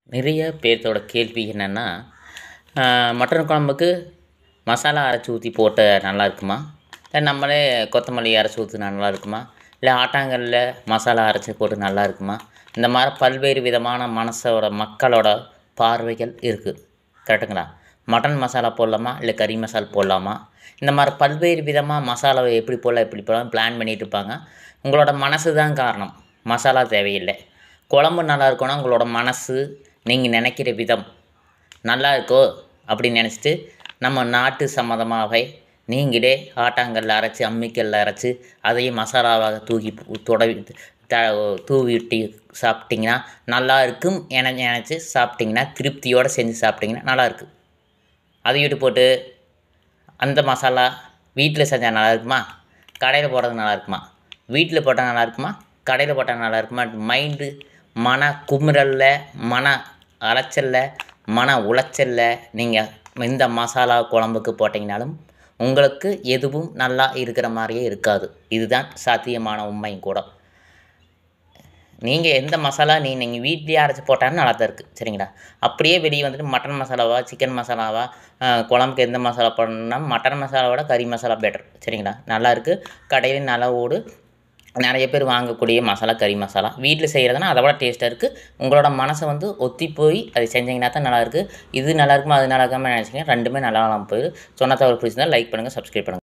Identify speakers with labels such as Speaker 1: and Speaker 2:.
Speaker 1: நிறைய பேர்த்தோட கேள்வி என்னென்னா மட்டன் குழம்புக்கு மசாலா அரைச்சி ஊற்றி போட்ட நல்லா இருக்குமா இல்லை நம்மளே கொத்தமல்லி அரைச்சி ஊற்றினா நல்லா இருக்குமா இல்லை ஆட்டாங்கல்ல மசாலா அரைச்சி போட்டு நல்லா இருக்குமா இந்த மாதிரி பல்வேறு விதமான மனசோட மக்களோட பார்வைகள் இருக்குது கரெக்டுங்களா மட்டன் மசாலா போடலாமா இல்லை கறி மசால் போடலாமா இந்த மாதிரி பல்வேறு விதமாக மசாலாவை எப்படி போடலாம் எப்படி போடலாம் பிளான் பண்ணிகிட்டு இருப்பாங்க உங்களோட மனசு தான் காரணம் மசாலா தேவையில்லை குழம்பு நல்லா இருக்கணும் உங்களோட மனசு நீங்கள் நினைக்கிற விதம் நல்லா இருக்கோ அப்படின்னு நினச்சிட்டு நம்ம நாட்டு சம்மந்தமாகவே நீங்களே ஆட்டாங்கல்ல அரைச்சி அம்மிக்கல்ல அரைச்சி அதையும் மசாலாவாக தூக்கி பு- தொடவி த தூவி விட்டு சாப்பிட்டிங்கன்னா நல்லா இருக்கும் என நினச்சி சாப்பிட்டிங்கன்னா திருப்தியோடு செஞ்சு சாப்பிட்டிங்கன்னா நல்லா இருக்கு அதை விட்டு போட்டு அந்த மசாலா வீட்டில் செஞ்சால் நல்லா இருக்குமா கடையில் போடுறது நல்லா இருக்குமா வீட்டில் போட்டால் நல்லா இருக்குமா கடையில் போட்டால் நல்லா இருக்குமா மைண்டு மன குமுறலில் மன அலைச்சலில் மன உளைச்சலில் நீங்கள் இந்த மசாலா குழம்புக்கு போட்டிங்கனாலும் உங்களுக்கு எதுவும் நல்லா இருக்கிற மாதிரியே இருக்காது இதுதான் சாத்தியமான உண்மையும் கூட நீங்கள் எந்த மசாலா நீ நீங்கள் வீட்லேயே அரைச்சி போட்டாலும் நல்லா தான் இருக்குது சரிங்களா அப்படியே வெளியே வந்துட்டு மட்டன் மசாலாவா சிக்கன் மசாலாவா அஹ், குழம்புக்கு எந்த மசாலா போடணும்னா மட்டன் மசாலாவோட கறி மசாலா பெட்டர் சரிங்களா நல்லா இருக்குது கடையில் நல்லா ஓடு நிறைய பேர் வாங்கக்கூடிய மசாலா கறி மசாலா வீட்டில் செய்கிறதுனா அதை விட டேஸ்ட்டாக இருக்குது உங்களோட மனசை வந்து ஒத்தி போய் அதை செஞ்சீங்கன்னா தான் நல்லா இருக்குது இது நல்லா இருக்குமா அது நல்லா இருக்காமல் நினச்சிங்கன்னா ரெண்டுமே நல்லா இல்லாமல் போயிடும் சொன்ன தவிர பிடிச்சிருந்தா லைக் பண்ணுங்கள் சப்ஸ்கிரைப் பண்ணுங்கள்